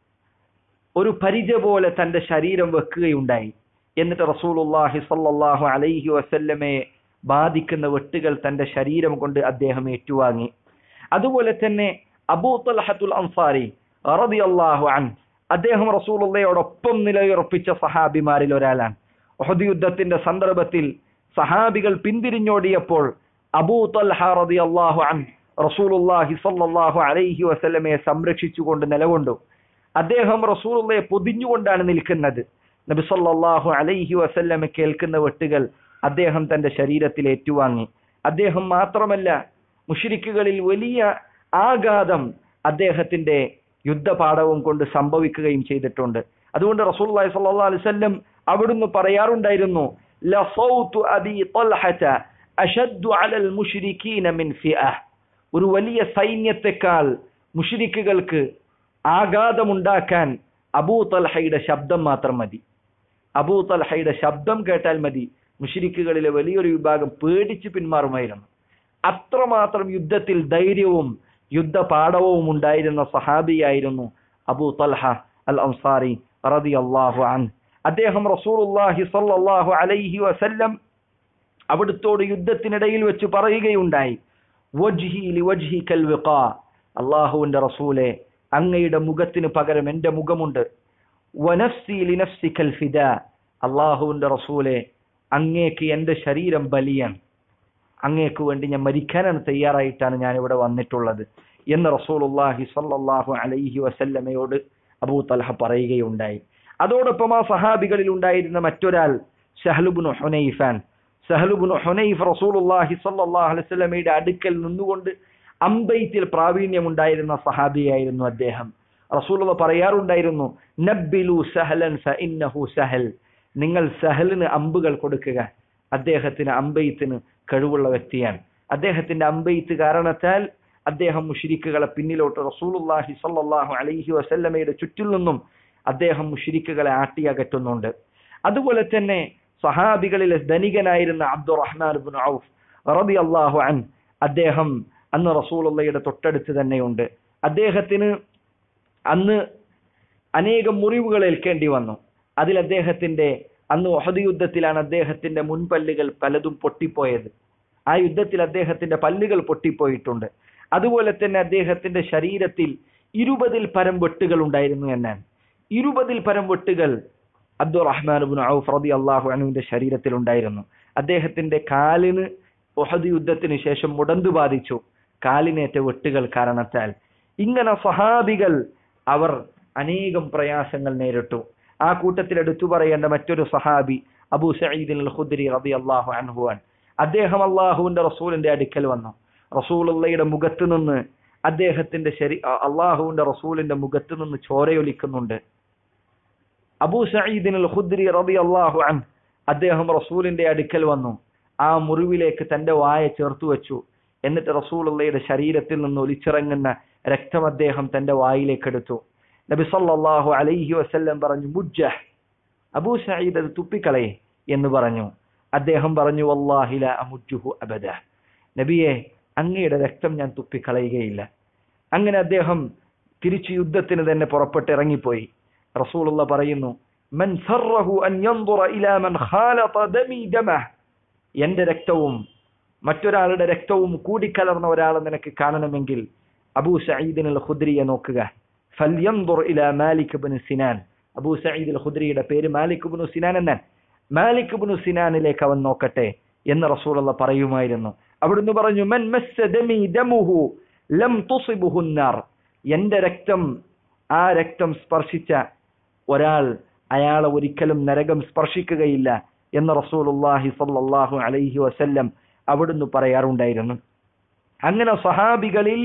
ഒരു പരിച പോലെ തന്റെ ശരീരം വെക്കുകയുണ്ടായി എന്നിട്ട് റസൂലുള്ളാഹി സ്വല്ലല്ലാഹു അലൈഹി വസല്ലമയെ ബാധിക്കുന്ന വെട്ടുകൾ തന്റെ ശരീരം കൊണ്ട് അദ്ദേഹം ഏറ്റുവാങ്ങി അതുപോലെ തന്നെ അബൂ തൽഹത്തുൽ അൻസാരി റളിയല്ലാഹു അൻ അദ്ദേഹം റസൂലുള്ളയോടൊപ്പം നിലയുറപ്പിച്ച സഹാബിമാരിൽ ഒരാളാണ് ഉഹദ് യുദ്ധത്തിന്റെ സന്ദർഭത്തിൽ സഹാബികൾ പിന്തിരിഞ്ഞോടിയപ്പോൾ അബൂ തൽഹ റളിയല്ലാഹു അൻ റസൂലുള്ളാഹി സ്വല്ലല്ലാഹു അലൈഹി വസല്ലമയെ സംരക്ഷിച്ചുകൊണ്ട് നിലകൊണ്ടു അദ്ദേഹം റസൂലുള്ളയെ പൊതിഞ്ഞുകൊണ്ടാണ് നിൽക്കുന്നത് നബി സല്ലല്ലാഹു അലൈഹി വസല്ലമ കേൾക്കുന്ന വെട്ടുകൾ അദ്ദേഹം തന്റെ ശരീരത്തിൽ ഏറ്റുവാങ്ങി അദ്ദേഹം മാത്രമല്ല മുഷിരിക്കുകളിൽ വലിയ ആഘാതം അദ്ദേഹത്തിന്റെ യുദ്ധപാഠവും കൊണ്ട് സംഭവിക്കുകയും ചെയ്തിട്ടുണ്ട് അതുകൊണ്ട് റസൂലുള്ളാഹി സ്വല്ലല്ലാഹു അലൈഹി വസല്ലം അവിടുന്ന് പറയാറുണ്ടായിരുന്നു ലസൗതു അബി തൽഹത അഷദ്ദു അലൽ മുശ്രിക്കീന മിൻ ഫിഅ ഒരു വലിയ സൈന്യത്തെക്കാൾ മുഷിരിക്കുകൾക്ക് ആഘാതമുണ്ടാക്കാൻ അബൂ തൽഹയുടെ ശബ്ദം മാത്രം മതി അബൂ തൽഹയുടെ ശബ്ദം കേട്ടാൽ മതി മുഷിരിക്കുകളിലെ വലിയൊരു വിഭാഗം പേടിച്ച് പിന്മാറുമായിരുന്നു അത്രമാത്രം യുദ്ധത്തിൽ ധൈര്യവും യുദ്ധ പാഠവും ഉണ്ടായിരുന്ന സഹാബിയായിരുന്നു അബൂ തൽഹ അൽ അൻസാരി റതി അള്ളാഹു അൻ അദ്ദേഹം റസൂലുള്ളാഹി സ്വല്ലല്ലാഹു അലൈഹി വസല്ലം അവിടുത്തോട് യുദ്ധത്തിനിടയിൽ വെച്ച് പറയുകയുണ്ടായി വജ്ഹി ലിവജ്ഹിക്കൽ വിഖാ അള്ളാഹുവിന്റെ റസൂലെ അങ്ങയുടെ മുഖത്തിന് പകരം എന്റെ മുഖമുണ്ട് വനഫ്സി ലിനഫ്സിക്കൽ ഫിദ അള്ളാഹുവിന്റെ റസൂലെ അങ്ങേക്ക് എന്റെ ശരീരം ബലിയാണ് അങ്ങേക്ക് വേണ്ടി ഞാൻ മരിക്കാനാണ് തയ്യാറായിട്ടാണ് ഞാൻ ഇവിടെ വന്നിട്ടുള്ളത് എന്ന് റസൂലുള്ളാഹി സ്വല്ലല്ലാഹു അലൈഹി വസല്ലമയോട് അബൂ തൽഹ പറയുകയുണ്ടായി അതോടൊപ്പം ആ സഹാബികളിൽ ഉണ്ടായിരുന്ന മറ്റൊരാൾ ഷഹ്ലുബുൻ ഹുനൈഫാൻ സഹലുബുൻ ഹുനൈഫ് റസൂലുള്ളാഹി സ്വല്ലല്ലാഹു അലൈഹി വസല്ലമയുടെ അടുക്കൽ നിന്നുകൊണ്ട് അമ്പെയ്ത്തിൽ പ്രാവീണ്യമുണ്ടായിരുന്ന സഹാബിയായിരുന്നു അദ്ദേഹം റസൂലുള്ള പറയാറുണ്ടായിരുന്നു നബ്ബിലു സഹലൻ ഫഇന്നഹു സഹൽ നിങ്ങൾ സഹലിന് അമ്പുകൾ കൊടുക്കുക അദ്ദേഹത്തിന് അമ്പെയ്ത്തിന് കഴിവുള്ള വ്യക്തിയാണ് അദ്ദേഹത്തിന്റെ അമ്പെയ്ത്ത് കാരണത്താൽ അദ്ദേഹം മുഷിരിക്കുകളെ പിന്നിലോട്ട് റസൂലുള്ളാഹി സ്വല്ലല്ലാഹു അലൈഹി വസല്ലമയുടെ ചുറ്റിൽ നിന്നും അദ്ദേഹം മുഷിരിക്കുകളെ ആട്ടിയകറ്റുന്നുണ്ട് അതുപോലെ തന്നെ സഹാബികളിലെ ധനികനായിരുന്ന അബ്ദുറഹ്മാൻ ബിൻ ഔഫ് റളിയല്ലാഹു അൻ അദ്ദേഹം അന്ന് റസൂലുള്ളയുടെ തൊട്ടടുത്ത് തന്നെയുണ്ട് അദ്ദേഹത്തിന് അന്ന് അനേകം മുറിവുകൾ ഏൽക്കേണ്ടി വന്നു അതിൽ അദ്ദേഹത്തിന്റെ അന്ന് ഒഹദ് യുദ്ധത്തിലാണ് അദ്ദേഹത്തിന്റെ മുൻപല്ലുകൾ പലതും പൊട്ടിപ്പോയത് ആ യുദ്ധത്തിൽ അദ്ദേഹത്തിന്റെ പല്ലുകൾ പൊട്ടിപ്പോയിട്ടുണ്ട് അതുപോലെ തന്നെ അദ്ദേഹത്തിന്റെ ശരീരത്തിൽ ഇരുപതിൽ പരം വെട്ടുകൾ ഉണ്ടായിരുന്നു എന്നാണ് ഇരുപതിൽ പരം വെട്ടുകൾ അബ്ദുറഹ്മാൻ ഔഫ് റതി അള്ളാഹു അനുവിന്റെ ശരീരത്തിൽ ഉണ്ടായിരുന്നു അദ്ദേഹത്തിന്റെ കാലിന് ഒഹദ് യുദ്ധത്തിന് ശേഷം മുടന്തു ബാധിച്ചു കാലിനേറ്റ വെട്ടുകൾ കാരണത്താൽ ഇങ്ങനെ സഹാബികൾ അവർ അനേകം പ്രയാസങ്ങൾ നേരിട്ടു ആ കൂട്ടത്തിൽ എടുത്തു പറയേണ്ട മറ്റൊരു സഹാബി അബൂ സഈദ് അൽ ഖുദ്രി റബി അള്ളാഹു അൻഹുവാൻ അദ്ദേഹം അള്ളാഹുവിന്റെ റസൂലിന്റെ അടുക്കൽ വന്നു റസൂലുള്ളയുടെ മുഖത്ത് നിന്ന് അദ്ദേഹത്തിന്റെ ശരി അള്ളാഹുവിന്റെ റസൂലിന്റെ മുഖത്ത് നിന്ന് ചോരയൊലിക്കുന്നുണ്ട് അബൂ സഈദിൻ അൽ ഖുദ്രി റബി അള്ളാഹു അൻ അദ്ദേഹം റസൂലിന്റെ അടുക്കൽ വന്നു ആ മുറിവിലേക്ക് തന്റെ വായ ചേർത്തു വെച്ചു എന്നിട്ട് റസൂലുള്ളയുടെ ശരീരത്തിൽ നിന്ന് ഒലിച്ചിറങ്ങുന്ന രക്തം അദ്ദേഹം തന്റെ വായിലേക്ക് എടുത്തു നബി സല്ലല്ലാഹു അലൈഹി വസല്ലം പറഞ്ഞു മുജ്ജ അബൂ സഈദ് അത് തുപ്പിക്കളയെ എന്ന് പറഞ്ഞു അദ്ദേഹം പറഞ്ഞു വല്ലാഹി ലാ അമുജ്ജുഹു അബദ നബിയെ അങ്ങയുടെ രക്തം ഞാൻ തുപ്പിക്കളയുകയില്ല അങ്ങനെ അദ്ദേഹം തിരിച്ചു യുദ്ധത്തിന് തന്നെ പുറപ്പെട്ട് ഇറങ്ങിപ്പോയി റസൂലുള്ള പറയുന്നു മൻ സർറഹു അൻ യൻദുറ ഇലാ മൻ ഖാലത ദമി ദമഹ് എന്റെ രക്തവും മറ്റൊരാളുടെ രക്തവും കൂടിക്കലർന്ന ഒരാളെ നിനക്ക് കാണണമെങ്കിൽ അബൂ സഈദിൻ അൽ ഖുദ്രിയെ നോക്കുക ഫൽയൻദുർ ഇലാ മാലിക് ഇബ്നു സിനാൻ അബൂ സഈദ് അൽ ഖുദ്രിയുടെ പേര് മാലിക് ഇബ്നു സിനാൻ എന്നാണ് മാലിക് ഇബ്നു സിനാനിലേക്ക് അവൻ നോക്കട്ടെ എന്ന് റസൂലുള്ള പറയുമായിരുന്നു അവിടുന്ന് പറഞ്ഞു മൻ മസ്സ ദമി ദമുഹു ലം തുസിബുഹു നാർ എന്റെ രക്തം ആ രക്തം സ്പർശിച്ച ഒരാൾ അയാളെ ഒരിക്കലും നരകം സ്പർശിക്കുകയില്ല എന്ന് റസൂലുള്ളാഹി സല്ലല്ലാഹു അലൈഹി വസല്ലം അവിടുന്ന് പറയാറുണ്ടായിരുന്നു അങ്ങനെ സഹാബികളിൽ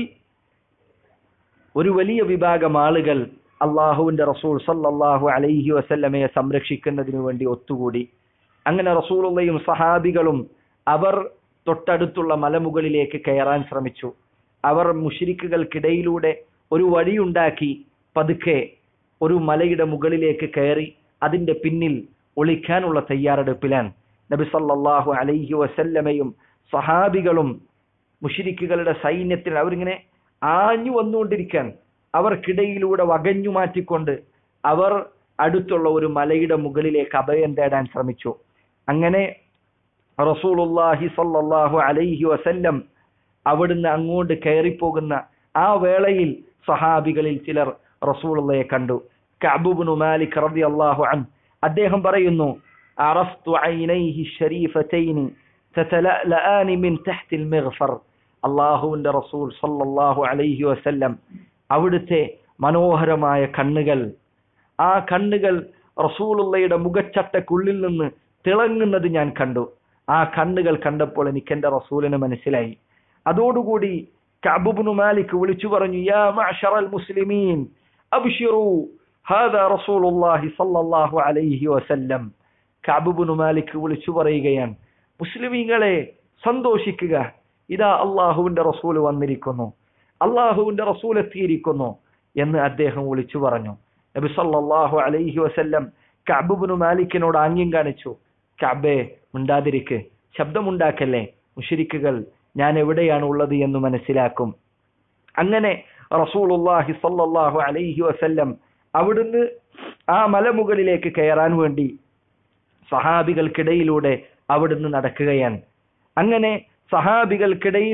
ഒരു വലിയ വിഭാഗം ആളുകൾ അള്ളാഹുവിന്റെ റസൂൽ സല്ലല്ലാഹു അലൈഹി വസല്ലമയെ സംരക്ഷിക്കുന്നതിനു വേണ്ടി ഒത്തുകൂടി അങ്ങനെ റസൂലുള്ളയും സഹാബികളും അവർ തൊട്ടടുത്തുള്ള മലമുകളിലേക്ക് കയറാൻ ശ്രമിച്ചു അവർ മുഷിരിക്കുകൾക്കിടയിലൂടെ ഒരു വഴിയുണ്ടാക്കി പതുക്കെ ഒരു മലയുടെ മുകളിലേക്ക് കയറി അതിന്റെ പിന്നിൽ ഒളിക്കാനുള്ള തയ്യാറെടുപ്പിലാണ് നബി സല്ലല്ലാഹു അലൈഹി വസല്ലമയും സഹാബികളും മുഷിരിക്കുകളുടെ സൈന്യത്തിൽ അവരിങ്ങനെ ആഞ്ഞു വന്നുകൊണ്ടിരിക്കാൻ അവർക്കിടയിലൂടെ വകഞ്ഞു മാറ്റിക്കൊണ്ട് അവർ അടുത്തുള്ള ഒരു മലയുടെ മുകളിലേക്ക് അഭയം തേടാൻ ശ്രമിച്ചു അങ്ങനെ റസൂലുള്ളാഹി സല്ലല്ലാഹു അലൈഹി വസല്ലം അവിടുന്ന് അങ്ങോട്ട് കയറിപ്പോകുന്ന ആ വേളയിൽ സഹാബികളിൽ ചിലർ റസൂലുള്ളയെ കണ്ടു കഅബുബ്നു മാലിക് റളിയല്ലാഹു അൻ അദ്ദേഹം പറയുന്നു അറഫ്തു ഐനൈഹി ഷരീഫതൈനി തതലഅനി മിൻ തഹ്തിൽ മിഗ്ഫർ അള്ളാഹുവിന്റെ റസൂൽ സല്ലല്ലാഹു അലൈഹി വസല്ലം അവിടുത്തെ മനോഹരമായ കണ്ണുകൾ ആ കണ്ണുകൾ റസൂലുള്ളയുടെ മുഖച്ചട്ടക്കുള്ളിൽ നിന്ന് തിളങ്ങുന്നത് ഞാൻ കണ്ടു ആ കണ്ണുകൾ കണ്ടപ്പോൾ എനിക്ക് എന്റെ റസൂലിനെ മനസ്സിലായി അതോടുകൂടി കഅബുബ്നു മാലിക് വിളിച്ചു പറഞ്ഞു യാ മഅശറൽ മുസ്ലിമീൻ അബ്ശിറു ഹാദാ റസൂലുള്ളാഹി സല്ലല്ലാഹു അലൈഹി വസല്ലം കഅബുബ്നു മാലിക് വിളിച്ചു പറയുകയാണ് മുസ്ലിമീങ്ങളെ സന്തോഷിക്കുക ഇതാ അള്ളാഹുവിന്റെ റസൂൽ വന്നിരിക്കുന്നു അള്ളാഹുവിന്റെ റസൂൽ എത്തിയിരിക്കുന്നു എന്ന് അദ്ദേഹം വിളിച്ചു പറഞ്ഞു നബി സല്ലല്ലാഹു അലൈഹി വസല്ലം കഅബുബ്നു മാലിക്കിനോട് ആംഗ്യം കാണിച്ചു കഅബേ മിണ്ടാതിരിക്ക് ശബ്ദമുണ്ടാക്കല്ലേ മുഷിരിക്കുകൾ ഞാൻ എവിടെയാണ് ഉള്ളത് എന്ന് മനസ്സിലാക്കും അങ്ങനെ റസൂലുള്ളാഹി സല്ലല്ലാഹു അലൈഹി വസല്ലം അവിടുന്ന് ആ മലമുകളിലേക്ക് കയറാൻ വേണ്ടി സഹാബികൾക്കിടയിലൂടെ അവിടുന്ന് നടക്കുകയാണ് അങ്ങനെ സഹാബികൾക്കിടയിൽ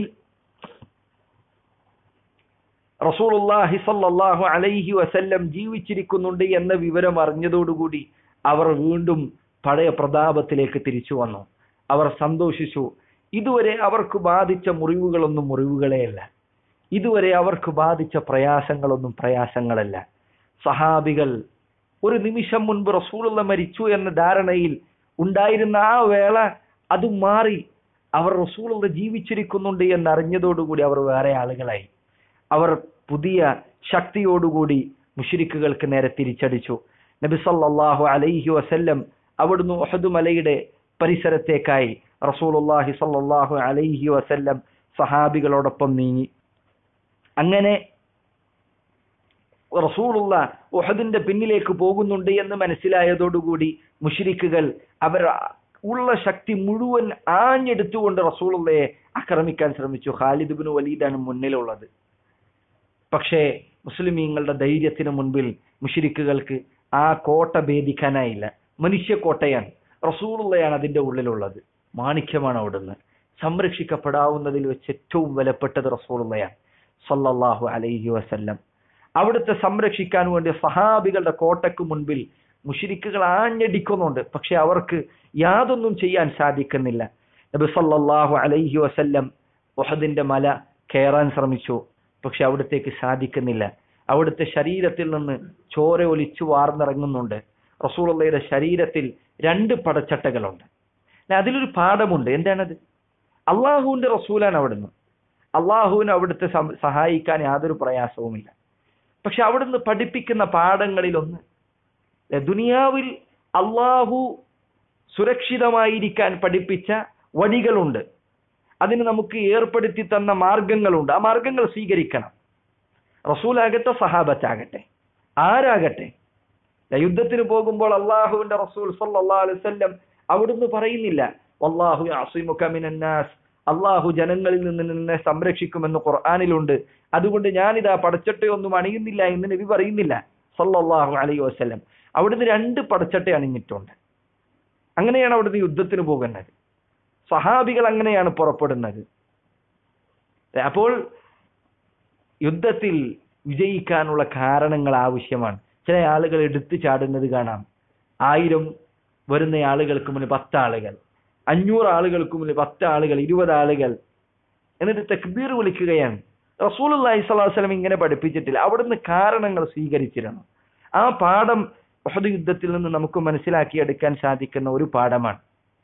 റസൂലുള്ളാഹി സല്ലല്ലാഹു അലൈഹി വസല്ലം ജീവിച്ചിരിക്കുന്നുണ്ട് എന്ന വിവരം അറിഞ്ഞതോടുകൂടി അവർ വീണ്ടും പഴയ പ്രതാപത്തിലേക്ക് തിരിച്ചു വന്നു അവർ സന്തോഷിച്ചു ഇതുവരെ അവർക്ക് ബാധിച്ച മുറിവുകളൊന്നും മുറിവുകളെയല്ല ഇതുവരെ അവർക്ക് ബാധിച്ച പ്രയാസങ്ങളൊന്നും പ്രയാസങ്ങളല്ല സഹാബികൾ ഒരു നിമിഷം മുൻപ് റസൂലുള്ള മരിച്ചു എന്ന ധാരണയിൽ ഉണ്ടായിരുന്ന ആ വേള അത് മാറി അവർ റസൂലുള്ള ജീവിച്ചിരിക്കുന്നുണ്ട് എന്നറിഞ്ഞതോടുകൂടി അവർ വേറെ ആളുകളായി അവർ പുതിയ ശക്തിയോടുകൂടി മുഷിരിക്കുകൾക്ക് നേരെ തിരിച്ചടിച്ചു നബി സല്ലല്ലാഹു അലൈഹി വസല്ലം അവിടുന്ന് ഉഹദ് മലയുടെ പരിസരത്തേക്കായി റസൂലുള്ളാഹി സല്ലല്ലാഹു അലൈഹി വസല്ലം സഹാബികളോടൊപ്പം നീങ്ങി അങ്ങനെ റസൂലുള്ള ഉഹദിന്റെ പിന്നിലേക്ക് പോകുന്നുണ്ട് എന്ന് മനസ്സിലായതോടുകൂടി മുഷിരിക്കുകൾ അവർ ഉള്ള ശക്തി മുഴുവൻ ആഞ്ഞെടുത്തുകൊണ്ട് റസൂലുള്ളയെ ആക്രമിക്കാൻ ശ്രമിച്ചു ഖാലിദ് ബിൻ വലീദാണ് മുന്നിലുള്ളത് പക്ഷേ മുസ്ലിമീങ്ങളുടെ ധൈര്യത്തിന് മുൻപിൽ മുഷിരിക്കുകൾക്ക് ആ കോട്ട ഭേദിക്കാനായില്ല മനുഷ്യക്കോട്ടയാണ് റസൂലുള്ളയാണ് അതിന്റെ ഉള്ളിലുള്ളത് മാണിക്യമാണ് അവിടുന്ന് സംരക്ഷിക്കപ്പെടാവുന്നതിൽ വെച്ച് ഏറ്റവും വിലപ്പെട്ടത് റസൂലുള്ളയാണ് സല്ലല്ലാഹു അലൈഹി വസല്ലം അവിടുത്തെ സംരക്ഷിക്കാൻ വേണ്ടി സഹാബികളുടെ കോട്ടയ്ക്ക് മുൻപിൽ മുഷിരിക്കുകൾ ആഞ്ഞടിക്കുന്നുണ്ട് പക്ഷെ അവർക്ക് യാതൊന്നും ചെയ്യാൻ സാധിക്കുന്നില്ല നബി സല്ലല്ലാഹു അലൈഹി വസല്ലം ഉഹദിന്റെ മല കയറാൻ ശ്രമിച്ചു പക്ഷെ അവിടത്തേക്ക് സാധിക്കുന്നില്ല അവിടുത്തെ ശരീരത്തിൽ നിന്ന് ചോര ഒലിച്ചു വാർന്നിറങ്ങുന്നുണ്ട് റസൂലുള്ളയുടെ ശരീരത്തിൽ രണ്ട് പടച്ചട്ടകളുണ്ട് അതിലൊരു പാഠമുണ്ട് എന്താണത് അള്ളാഹുവിന്റെ റസൂലാണ് അവിടുന്ന് അള്ളാഹുവിന് അവിടുത്തെ സഹായിക്കാൻ യാതൊരു പ്രയാസവുമില്ല പക്ഷെ അവിടുന്ന് പഠിപ്പിക്കുന്ന പാഠങ്ങളിലൊന്ന് ദുനിയാവിൽ അള്ളാഹു സുരക്ഷിതമായിരിക്കാൻ പഠിപ്പിച്ച വഴികളുണ്ട് അതിന് നമുക്ക് ഏർപ്പെടുത്തി തന്ന മാർഗങ്ങളുണ്ട് ആ മാർഗങ്ങൾ സ്വീകരിക്കണം റസൂലാകട്ടെ സഹാബത്താകട്ടെ ആരാകട്ടെ യുദ്ധത്തിന് പോകുമ്പോൾ അള്ളാഹുവിന്റെ റസൂൽ സല്ലല്ലാഹു അലൈഹി വസല്ലം അവിടുന്ന് പറയുന്നില്ല വല്ലാഹു യഅസിമുക മിനന്നാസ് അള്ളാഹു ജനങ്ങളിൽ നിന്ന് നിന്നെ സംരക്ഷിക്കുമെന്ന് ഖുർആാനിലുണ്ട് അതുകൊണ്ട് ഞാനിതാ പടച്ചട്ടയൊന്നും അണിയുന്നില്ല എന്ന് നബി പറയുന്നില്ല സല്ലല്ലാഹു അലൈഹി വസല്ലം അവിടുന്ന് രണ്ട് പടച്ചട്ട അണിഞ്ഞിട്ടുണ്ട് അങ്ങനെയാണ് അവിടുന്ന് യുദ്ധത്തിന് പോകുന്നത് സഹാബികൾ അങ്ങനെയാണ് പുറപ്പെടുന്നത് അപ്പോൾ യുദ്ധത്തിൽ വിജയിക്കാനുള്ള കാരണങ്ങൾ ആവശ്യമാണ് ചില ആളുകൾ എടുത്തു ചാടുന്നത് കാണാം ആയിരം വരുന്ന ആളുകൾക്ക് മുന്നിൽ പത്ത് ആളുകൾ അഞ്ഞൂറ് ആളുകൾക്ക് മുന്നിൽ പത്ത് ആളുകൾ ഇരുപത് ആളുകൾ എന്നിട്ട് തക്ബീർ വിളിക്കുകയാണ് റസൂൽ അള്ളഹി സ്വലാസ്ലം ഇങ്ങനെ പഠിപ്പിച്ചിട്ടില്ല അവിടുന്ന് കാരണങ്ങൾ സ്വീകരിച്ചിരുന്നു ആ പാഠം ഉഹദ് യുദ്ധത്തിൽ നിന്ന് നമുക്ക് മനസ്സിലാക്കിയെടുക്കാൻ സാധിക്കുന്ന ഒരു പാഠമാണ്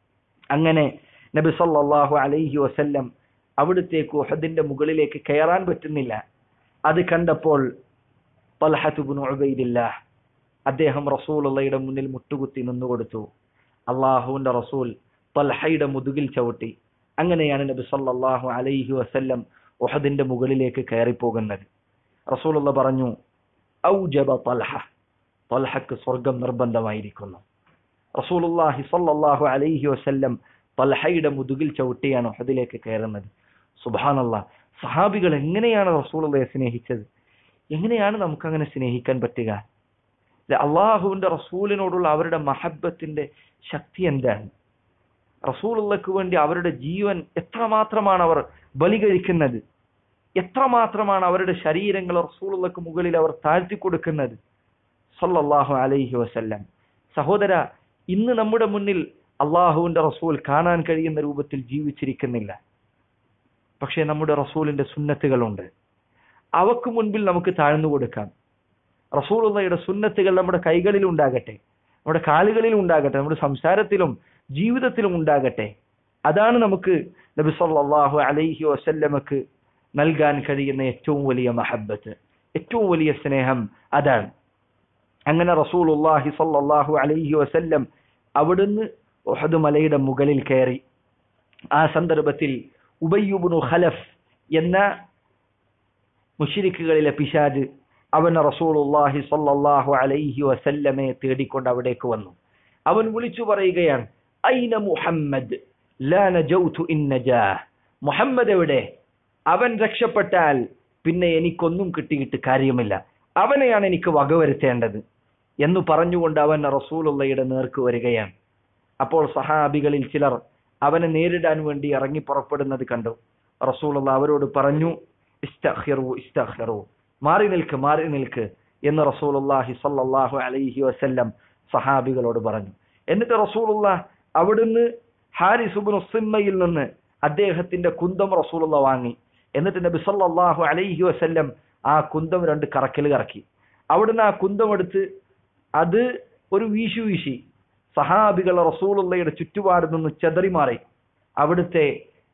അങ്ങനെ നബി സല്ലല്ലാഹു അലൈഹി വസല്ലം അവിടുത്തേക്ക് ഉഹദിന്റെ മുകളിലേക്ക് കയറാൻ പറ്റുന്നില്ല അത് കണ്ടപ്പോൾ തൽഹത്തുബ്നു ഉബൈദില്ലാഹ് അദ്ദേഹം റസൂലുള്ളയുടെ മുന്നിൽ മുട്ടുകുത്തി നിന്നുകൊടുത്തു അള്ളാഹുവിന്റെ റസൂൽ തൽഹയുടെ മുതുകിൽ ചവിട്ടി അങ്ങനെയാണ് നബി സല്ലല്ലാഹു അലൈഹി വസല്ലം ഉഹദിന്റെ മുകളിലേക്ക് കയറിപ്പോകുന്നത് റസൂലുള്ള പറഞ്ഞു ഔജബ തൽഹ തൽഹക്ക് സ്വർഗം നിർബന്ധമായിരിക്കുന്നു റസൂലുള്ളാഹി സല്ലല്ലാഹു അലൈഹി വസല്ലം തൽഹയുടെ മുതുകിൽ ചവിട്ടിയാണ് ഉഹദിലേക്ക് കയറുന്നത് സുബാനല്ല സഹാബികൾ എങ്ങനെയാണ് റസൂലുള്ളയെ സ്നേഹിച്ചത് എങ്ങനെയാണ് നമുക്ക് അങ്ങനെ സ്നേഹിക്കാൻ പറ്റുക അള്ളാഹുവിന്റെ റസൂലിനോടുള്ള അവരുടെ മഹബത്തിന്റെ ശക്തി എന്താണ് റസൂലുള്ളക്ക് വേണ്ടി അവരുടെ ജീവൻ എത്രമാത്രമാണ് അവർ ബലി കഴിക്കുന്നത് എത്രമാത്രമാണ് അവരുടെ ശരീരങ്ങൾ റസൂലുള്ളക്ക് മുകളിൽ അവർ താഴ്ത്തി കൊടുക്കുന്നത് സല്ലല്ലാഹു അലൈഹി വസല്ലം സഹോദര ഇന്ന് നമ്മുടെ മുന്നിൽ അള്ളാഹുവിന്റെ റസൂൽ കാണാൻ കഴിയുന്ന രൂപത്തിൽ ജീവിച്ചിരിക്കുന്നില്ല പക്ഷേ നമ്മുടെ റസൂലിന്റെ സുന്നത്തുകളുണ്ട് അവക്ക് മുൻപിൽ നമുക്ക് താഴ്ന്നു കൊടുക്കാം റസൂലുള്ളയുടെ സുന്നത്തുകൾ നമ്മുടെ കൈകളിൽ ഉണ്ടാകട്ടെ നമ്മുടെ കാലുകളിൽ ഉണ്ടാകട്ടെ നമ്മുടെ സംസാരത്തിലും ജീവിതത്തിലും ഉണ്ടാകട്ടെ അതാണ് നമുക്ക് നബി സല്ലല്ലാഹു അലൈഹി വസല്ലമക്ക് നൽകാൻ കഴിയുന്ന ഏറ്റവും വലിയ മഹബത്ത് ഏറ്റവും വലിയ സ്നേഹം അതാണ് അങ്ങനെ റസൂലുള്ളാഹി സല്ലല്ലാഹു അലൈഹി വസല്ലം അവിടുന്ന് ഉഹദ് മലയുടെ മുകളിൽ കയറി ആ സന്ദർഭത്തിൽ ഉബയ്യുബ്നു ഖലഫ് എന്ന മുഷിരിക്കുകളിലെ പിശാജ് അവൻ റസൂലുള്ളാഹി സല്ലല്ലാഹു അലൈഹി വസല്ലമയെ തേടിക്കൊണ്ട് അവിടേക്ക് വന്നു അവൻ വിളിച്ചു പറയുകയാണ് ഐന മുഹമ്മദ് ലാ നജൗതു ഇൻ നജാഹ് മുഹമ്മദ് എവിടെ അവൻ രക്ഷപ്പെട്ടാൽ പിന്നെ എനിക്കൊന്നും കിട്ടിയിട്ട് കാര്യമില്ല അവനെയാണ് എനിക്ക് വകവരുത്തേണ്ടത് എന്ന് പറഞ്ഞുകൊണ്ട് അവൻ റസൂലുള്ളയുടെ നേർക്ക് വരികയാണ് അപ്പോൾ സഹാബികളിൽ ചിലർ അവനെ നേരിടാൻ വേണ്ടി ഇറങ്ങി പുറപ്പെടുന്നത് കണ്ടു റസൂലുള്ള അവരോട് പറഞ്ഞു ഇസ്തഖിറു ഇസ്തഖിറു മാറി നിൽക്ക് മാറി നിൽക്ക് എന്ന് റസൂലുള്ളാഹി സല്ലല്ലാഹു അലൈഹി വസല്ലം സഹാബികളോട് പറഞ്ഞു എന്നിട്ട് റസൂലുള്ള അവിടുന്ന് ഹാരിസ് ഇബ്നു സിമ്മയിൽ നിന്ന് അദ്ദേഹത്തിന്റെ കുന്തം റസൂലുള്ള വാങ്ങി എന്നിട്ട് നബി സല്ലല്ലാഹു അലൈഹി വസല്ലം ആ കുന്തം രണ്ട് കറക്കൽ കറക്കി അവിടുന്ന് ആ കുന്തം എടുത്ത് അത് ഒരു വീശു വീശി സഹാബികൾ റസൂലുള്ളയുടെ ചുറ്റുപാട് നിന്ന് ചെതറി മാറി അവിടുത്തെ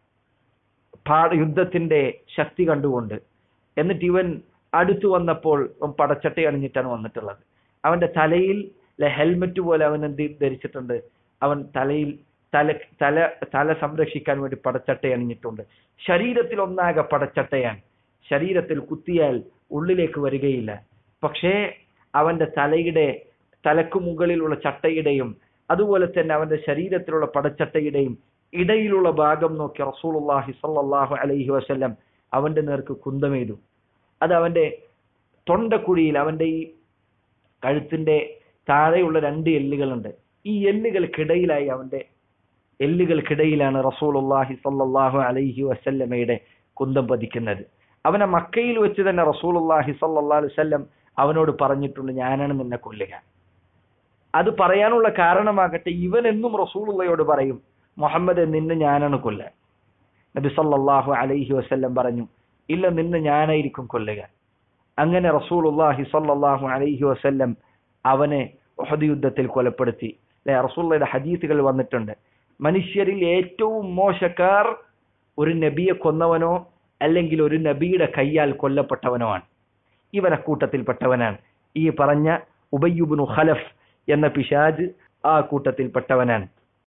പാ- യുദ്ധത്തിന്റെ ശക്തി കണ്ടുകൊണ്ട് എന്നിട്ട് ഇവൻ അടുത്തു വന്നപ്പോൾ അവൻ പടച്ചട്ട അണിഞ്ഞിട്ടാണ് വന്നിട്ടുള്ളത് അവന്റെ തലയിൽ ഹെൽമെറ്റ് പോലെ അവൻ എന്ത് ധരിച്ചിട്ടുണ്ട് അവൻ തലയിൽ തല തല തല സംരക്ഷിക്കാൻ വേണ്ടി പടച്ചട്ട അണിഞ്ഞിട്ടുണ്ട് ശരീരത്തിൽ ഒന്നാകെ പടച്ചട്ടയാണ് ശരീരത്തിൽ കുത്തിയാൽ ഉള്ളിലേക്ക് വരികയില്ല പക്ഷേ അവന്റെ തലയുടെ തലക്ക് മുകളിലുള്ള ചട്ടയുടെയും അതുപോലെ തന്നെ അവന്റെ ശരീരത്തിലുള്ള പടച്ചട്ടയുടെയും ഇടയിലുള്ള ഭാഗം നോക്കി റസൂലുള്ളാഹി സല്ലല്ലാഹു അലൈഹി വസല്ലം അവന്റെ നേർക്ക് കുന്തമേതു അത് അവന്റെ തൊണ്ടക്കുഴിയിൽ അവന്റെ ഈ കഴുത്തിന്റെ താഴെയുള്ള രണ്ട് എല്ലുകളുണ്ട് ഈ എല്ലുകൾക്കിടയിലായി അവന്റെ എല്ലുകൾക്കിടയിലാണ് റസൂലുള്ളാഹി സല്ലല്ലാഹു അലൈഹി വസല്ലമയുടെ കുന്തം പതിക്കുന്നത് അവനെ മക്കയിൽ വെച്ച് തന്നെ റസൂലുള്ളാഹി സല്ലല്ലാഹു അലൈഹി വസല്ലം അവനോട് പറഞ്ഞിട്ടുണ്ട് ഞാനാണ് നിന്നെ കൊല്ലുക അത് പറയാനുള്ള കാരണമാകട്ടെ ഇവൻ എന്നും റസൂലുള്ളയോട് പറയും മുഹമ്മദ് നിന്നെ ഞാനാണ് കൊല്ലാൻ നബി സല്ലല്ലാഹു അലൈഹി വസല്ലം പറഞ്ഞു ഇല്ല നിന്നെ ഞാനായിരിക്കും കൊല്ലുക അങ്ങനെ റസൂലുള്ളാഹി സല്ലല്ലാഹു അലൈഹി വസല്ലം അവനെ ഉഹദ് യുദ്ധത്തിൽ കൊലപ്പെടുത്തി അല്ലെ റസൂലുള്ളയുടെ ഹദീസുകൾ വന്നിട്ടുണ്ട് മനുഷ്യരിൽ ഏറ്റവും മോശക്കാർ ഒരു നബിയെ കൊന്നവനോ അല്ലെങ്കിൽ ഒരു നബിയുടെ കയ്യാൽ കൊല്ലപ്പെട്ടവനോ ആണ് ഇവൻ അക്കൂട്ടത്തിൽപ്പെട്ടവനാണ് ഈ പറഞ്ഞ ഉബയ്യുബിനു ഖലഫ് എന്ന പിശാജ് ആ കൂട്ടത്തിൽപ്പെട്ടവനാണ്